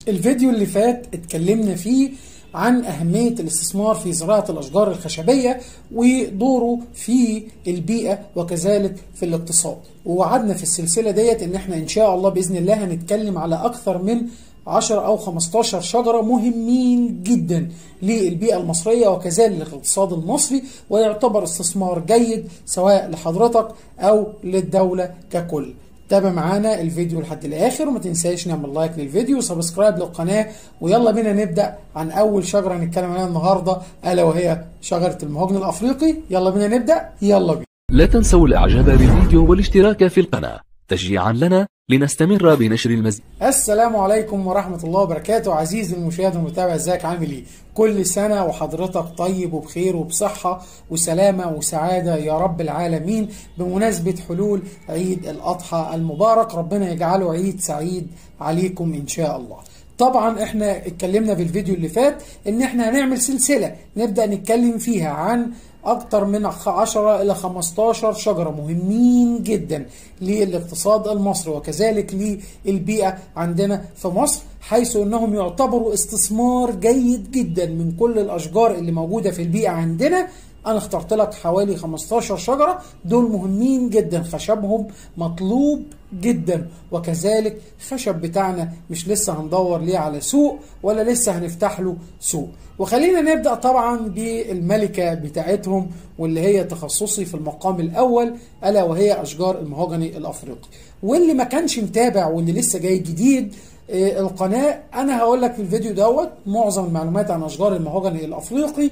الفيديو اللي فات اتكلمنا فيه عن أهمية الاستثمار في زراعة الأشجار الخشبية ودوره في البيئة وكذلك في الاقتصاد ووعدنا في السلسلة ديت إن احنا إن شاء الله بإذن الله هنتكلم على أكثر من 10 أو 15 شجرة مهمين جدا للبيئة المصرية وكذلك للاقتصاد المصري ويعتبر استثمار جيد سواء لحضرتك أو للدولة ككل تابع معانا الفيديو لحد الاخر وما تنساش نعمل لايك للفيديو وسبسكرايب للقناه ويلا بينا نبدا عن اول شجره هنتكلم عليها النهارده الا وهي شجره المهوجن الافريقي يلا بينا نبدا يلا بينا لا تنسوا الاعجاب بالفيديو والاشتراك في القناه تشجيعا لنا لنستمر بنشر المزيد السلام عليكم ورحمة الله وبركاته عزيزي المشاهد والمتابع ازيك عامل ايه كل سنة وحضرتك طيب وبخير وبصحة وسلامة وسعادة يا رب العالمين بمناسبة حلول عيد الأضحى المبارك ربنا يجعله عيد سعيد عليكم إن شاء الله طبعا احنا اتكلمنا في الفيديو اللي فات ان احنا هنعمل سلسلة نبدأ نتكلم فيها عن أكتر من 10 إلى 15 شجرة مهمين جدا للاقتصاد المصري وكذلك للبيئة عندنا في مصر حيث أنهم يعتبروا استثمار جيد جدا من كل الأشجار اللي موجودة في البيئة عندنا أنا اخترت لك حوالي 15 شجرة دول مهمين جدا خشبهم مطلوب جدا وكذلك خشب بتاعنا مش لسه هندور ليه على سوق ولا لسه هنفتح له سوق وخلينا نبدأ طبعا بالملكة بتاعتهم واللي هي تخصصي في المقام الأول ألا وهي أشجار المهوجني الأفريقي واللي ما كانش متابع واللي لسه جاي جديد القناة أنا هقول لك في الفيديو دوت معظم المعلومات عن أشجار المهوجني الأفريقي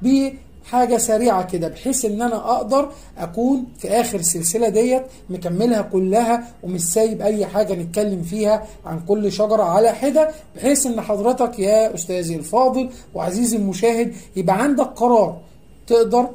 حاجة سريعة كده بحيث ان انا اقدر اكون في اخر السلسلة ديت مكملها كلها ومش سايب اي حاجة نتكلم فيها عن كل شجرة على حدة بحيث ان حضرتك يا استاذي الفاضل وعزيزي المشاهد يبقى عندك قرار تقدر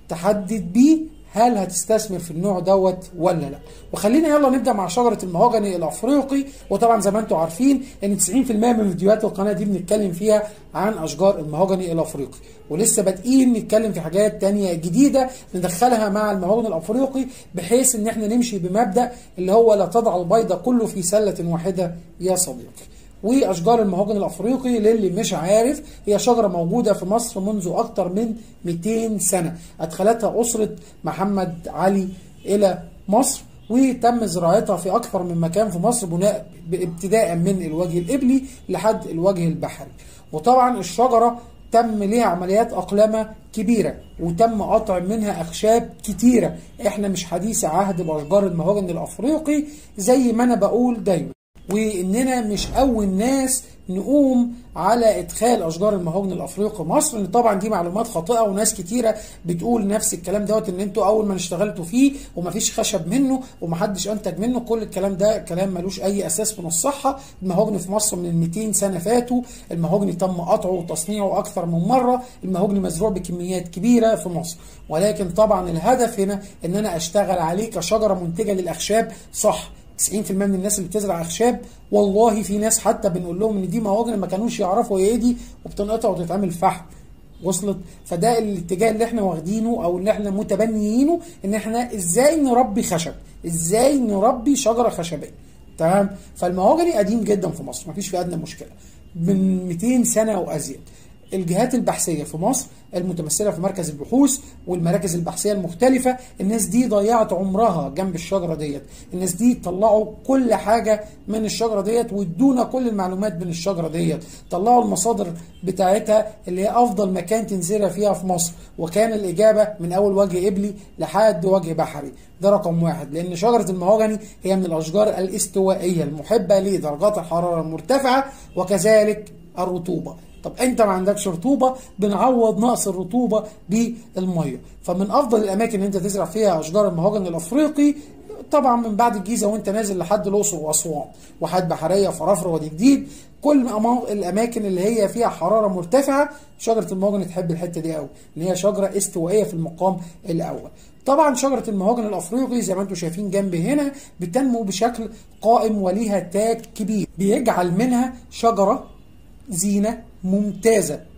تحدد بيه هل هتستثمر في النوع دوت ولا لا وخلينا يلا نبدا مع شجره المهوجني الافريقي وطبعا زي ما انتم عارفين ان 90% من فيديوهات القناه دي بنتكلم فيها عن اشجار المهوجني الافريقي ولسه بادئين نتكلم في حاجات تانية جديده ندخلها مع المهوجني الافريقي بحيث ان احنا نمشي بمبدا اللي هو لا تضع البيضه كله في سله واحده يا صديقي واشجار المهوجن الافريقي للي مش عارف هي شجره موجوده في مصر منذ اكثر من 200 سنه ادخلتها اسره محمد علي الى مصر وتم زراعتها في اكثر من مكان في مصر بناء ابتداء من الوجه الابلي لحد الوجه البحري وطبعا الشجره تم ليها عمليات اقلمه كبيره وتم قطع منها اخشاب كتيره احنا مش حديث عهد باشجار المهوجن الافريقي زي ما انا بقول دايما واننا مش اول ناس نقوم على ادخال اشجار المهوجن الافريقي مصر ان طبعا دي معلومات خاطئه وناس كتيره بتقول نفس الكلام دوت ان انتوا اول ما اشتغلتوا فيه ومفيش خشب منه ومحدش انتج منه كل الكلام ده كلام ملوش اي اساس من الصحه المهوجن في مصر من 200 سنه فاتوا المهوجن تم قطعه وتصنيعه اكثر من مره المهوجن مزروع بكميات كبيره في مصر ولكن طبعا الهدف هنا ان انا اشتغل عليه كشجره منتجه للاخشاب صح 90% من الناس اللي بتزرع اخشاب والله في ناس حتى بنقول لهم ان دي مواجن ما كانوش يعرفوا ايه دي وبتنقطع وتتعمل فحم وصلت فده الاتجاه اللي احنا واخدينه او اللي احنا متبنيينه ان احنا ازاي نربي خشب ازاي نربي شجره خشبيه تمام فالمواجن قديم جدا في مصر مفيش فيه ادنى مشكله من 200 سنه او ازيد الجهات البحثيه في مصر المتمثله في مركز البحوث والمراكز البحثيه المختلفه الناس دي ضيعت عمرها جنب الشجره ديت الناس دي طلعوا كل حاجه من الشجره ديت وادونا كل المعلومات من الشجره ديت طلعوا المصادر بتاعتها اللي هي افضل مكان تنزرع فيها في مصر وكان الاجابه من اول وجه ابلي لحد وجه بحري ده رقم واحد لان شجره المهوجني هي من الاشجار الاستوائيه المحبه لدرجات الحراره المرتفعه وكذلك الرطوبه طب انت ما عندكش رطوبه بنعوض نقص الرطوبه بالميه فمن افضل الاماكن اللي انت تزرع فيها اشجار المهوجن الافريقي طبعا من بعد الجيزه وانت نازل لحد الاقصر واسوان وحد بحريه فرافره وادي جديد كل الاماكن اللي هي فيها حراره مرتفعه شجره المهوجن تحب الحته دي قوي ان هي شجره استوائيه في المقام الاول طبعا شجره المهوجن الافريقي زي ما انتم شايفين جنبي هنا بتنمو بشكل قائم وليها تاج كبير بيجعل منها شجره زينه ممتازه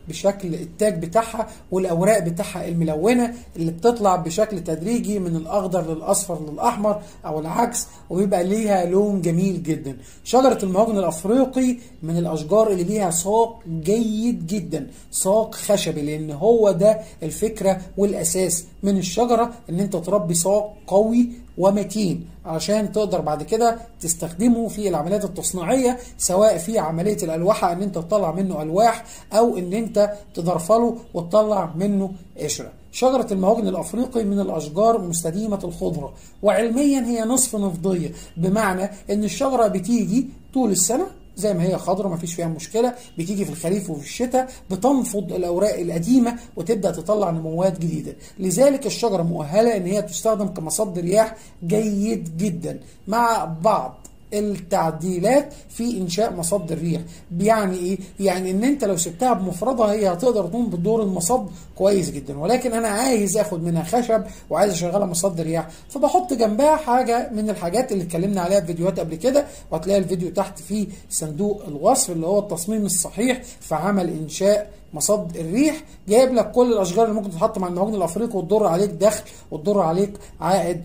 بشكل التاج بتاعها والاوراق بتاعها الملونه اللي بتطلع بشكل تدريجي من الاخضر للاصفر للاحمر او العكس وبيبقى ليها لون جميل جدا شجره المهوجن الافريقي من الاشجار اللي ليها ساق جيد جدا ساق خشبي لان هو ده الفكره والاساس من الشجره ان انت تربي ساق قوي ومتين عشان تقدر بعد كده تستخدمه في العمليات التصنيعيه سواء في عمليه الالواحه ان انت تطلع منه الواح او ان انت تضرفله وتطلع منه قشره. شجره المهوجن الافريقي من الاشجار مستديمه الخضره وعلميا هي نصف نفضيه بمعنى ان الشجره بتيجي طول السنه زي ما هي خضرة ما فيش فيها مشكلة بتيجي في الخريف وفي الشتاء بتنفض الأوراق القديمة وتبدأ تطلع نموات جديدة لذلك الشجرة مؤهلة إن هي تستخدم كمصد رياح جيد جدا مع بعض التعديلات في انشاء مصد الريح يعني ايه يعني ان انت لو سبتها بمفردها هي هتقدر تقوم بدور المصد كويس جدا ولكن انا عايز اخد منها خشب وعايز اشغلها مصد رياح فبحط جنبها حاجه من الحاجات اللي اتكلمنا عليها في فيديوهات قبل كده وهتلاقي الفيديو تحت في صندوق الوصف اللي هو التصميم الصحيح في عمل انشاء مصد الريح جايب لك كل الاشجار اللي ممكن تتحط مع المهوجن الافريقي وتضر عليك دخل وتضر عليك عائد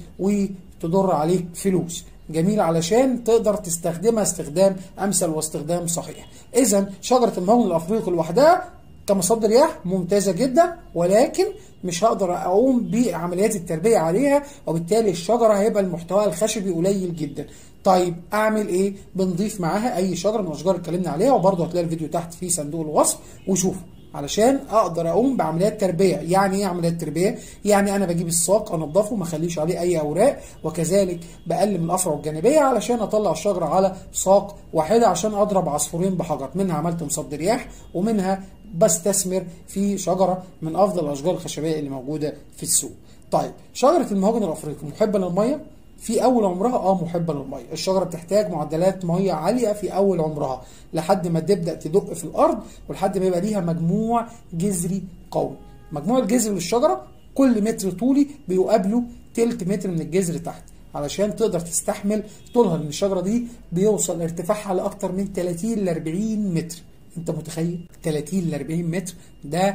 وتضر عليك فلوس جميل علشان تقدر تستخدمها استخدام امثل واستخدام صحيح اذا شجره المهوجن الافريقي لوحدها كمصدر رياح ممتازه جدا ولكن مش هقدر اقوم بعمليات التربيه عليها وبالتالي الشجره هيبقى المحتوى الخشبي قليل جدا طيب اعمل ايه بنضيف معاها اي شجره من الاشجار اللي اتكلمنا عليها وبرضه هتلاقي الفيديو تحت في صندوق الوصف وشوفوا علشان اقدر اقوم بعمليات تربيه يعني ايه عمليات تربيه يعني انا بجيب الساق انضفه ما اخليش عليه اي اوراق وكذلك بقلم الافرع الجانبيه علشان اطلع الشجره على ساق واحده عشان اضرب عصفورين بحجر منها عملت مصد رياح ومنها بستثمر في شجره من افضل الاشجار الخشبيه اللي موجوده في السوق طيب شجره المهوجن الافريقي محبه للميه في اول عمرها اه محبه للميه الشجره بتحتاج معدلات ميه عاليه في اول عمرها لحد ما تبدا تدق في الارض ولحد ما يبقى ليها مجموع جذري قوي مجموع الجذر للشجره كل متر طولي بيقابله تلت متر من الجذر تحت علشان تقدر تستحمل طولها لان الشجره دي بيوصل ارتفاعها لاكتر من 30 ل 40 متر انت متخيل 30 ل 40 متر ده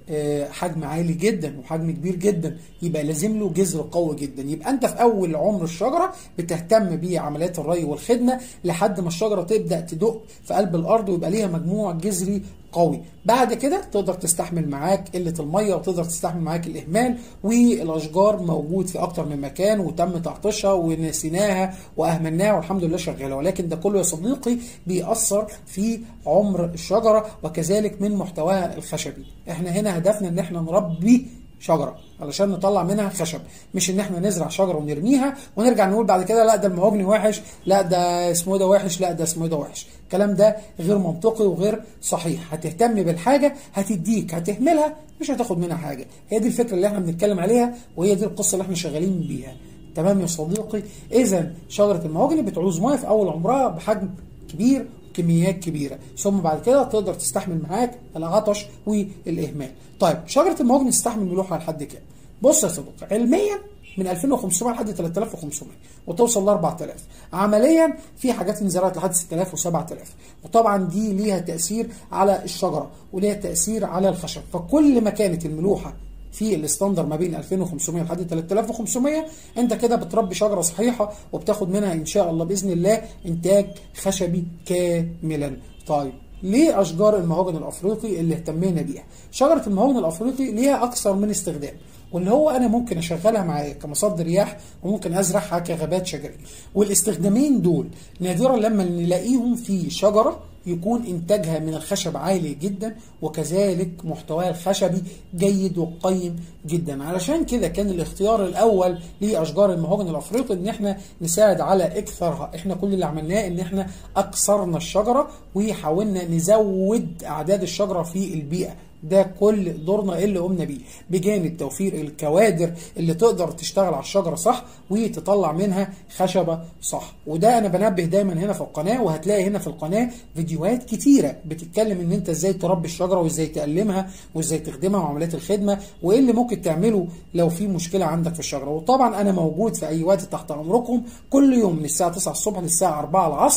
حجم عالي جدا وحجم كبير جدا يبقى لازم له جذر قوي جدا يبقى انت في اول عمر الشجره بتهتم بعمليات الري والخدمه لحد ما الشجره تبدا تدق في قلب الارض ويبقى ليها مجموع جذري قوي بعد كده تقدر تستحمل معاك قله الميه وتقدر تستحمل معاك الاهمال والاشجار موجود في اكتر من مكان وتم تعطيشها ونسيناها واهملناها والحمد لله شغاله ولكن ده كله يا صديقي بيأثر في عمر الشجره وكذلك من محتواها الخشبي احنا هنا هدفنا ان احنا نربي شجره علشان نطلع منها خشب مش ان احنا نزرع شجره ونرميها ونرجع نقول بعد كده لا ده المهوجني وحش لا ده اسمه ده وحش لا ده اسمه ده وحش الكلام ده غير منطقي وغير صحيح هتهتم بالحاجه هتديك هتهملها مش هتاخد منها حاجه هي دي الفكره اللي احنا بنتكلم عليها وهي دي القصه اللي احنا شغالين بيها تمام يا صديقي اذا شجره المهوجني بتعوز ميه في اول عمرها بحجم كبير كميات كبيره ثم بعد كده تقدر تستحمل معاك العطش والاهمال طيب شجره المهوجني تستحمل ملوحه لحد كام بص يا صديقي علميا من 2500 لحد 3500 وتوصل ل 4000 عمليا في حاجات انزرعت لحد 6000 و7000 وطبعا دي ليها تاثير على الشجره وليها تاثير على الخشب فكل ما كانت الملوحه في الاستاندر ما بين 2500 لحد 3500 انت كده بتربي شجره صحيحه وبتاخد منها ان شاء الله باذن الله انتاج خشبي كاملا طيب ليه اشجار المهوجن الافريقي اللي اهتمينا بيها شجره المهوجن الافريقي ليها اكثر من استخدام واللي هو انا ممكن اشغلها معايا كمصدر رياح وممكن ازرعها كغابات شجريه والاستخدامين دول نادرا لما نلاقيهم في شجره يكون انتاجها من الخشب عالي جدا وكذلك محتواها الخشبي جيد وقيم جدا علشان كده كان الاختيار الاول لاشجار المهوجن الافريقي ان احنا نساعد على اكثرها احنا كل اللي عملناه ان احنا اكثرنا الشجره وحاولنا نزود اعداد الشجره في البيئه ده كل دورنا اللي قمنا بيه بجانب توفير الكوادر اللي تقدر تشتغل على الشجره صح وتطلع منها خشبه صح وده انا بنبه دايما هنا في القناه وهتلاقي هنا في القناه فيديوهات كتيره بتتكلم ان انت ازاي تربي الشجره وازاي تقلمها وازاي تخدمها وعمليات الخدمه وايه اللي ممكن تعمله لو في مشكله عندك في الشجره وطبعا انا موجود في اي وقت تحت امركم كل يوم من الساعه 9 الصبح للساعه 4 العصر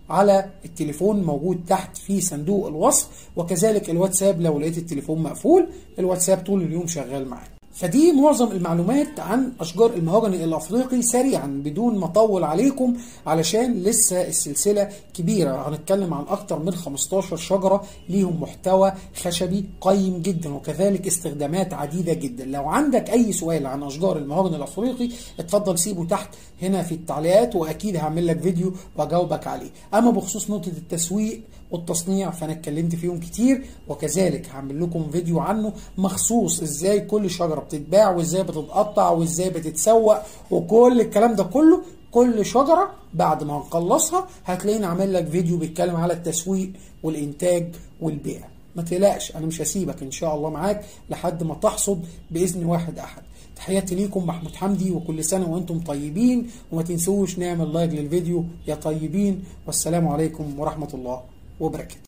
على التليفون موجود تحت في صندوق الوصف وكذلك الواتساب لو لقيت التليفون مقفول الواتساب طول اليوم شغال معاك فدي معظم المعلومات عن اشجار المهوجني الافريقي سريعا بدون ما اطول عليكم علشان لسه السلسله كبيره هنتكلم عن اكتر من 15 شجره ليهم محتوى خشبي قيم جدا وكذلك استخدامات عديده جدا لو عندك اي سؤال عن اشجار المهوجني الافريقي اتفضل سيبه تحت هنا في التعليقات واكيد هعمل لك فيديو واجاوبك عليه اما بخصوص نقطه التسويق والتصنيع فانا اتكلمت فيهم كتير وكذلك هعمل لكم فيديو عنه مخصوص ازاي كل شجره بتتباع وازاي بتتقطع وازاي بتتسوق وكل الكلام ده كله كل شجره بعد ما نخلصها هتلاقيني عامل لك فيديو بيتكلم على التسويق والانتاج والبيع ما تقلقش انا مش هسيبك ان شاء الله معاك لحد ما تحصد باذن واحد احد تحياتي ليكم محمود حمدي وكل سنه وانتم طيبين وما تنسوش نعمل لايك للفيديو يا طيبين والسلام عليكم ورحمه الله وبركاته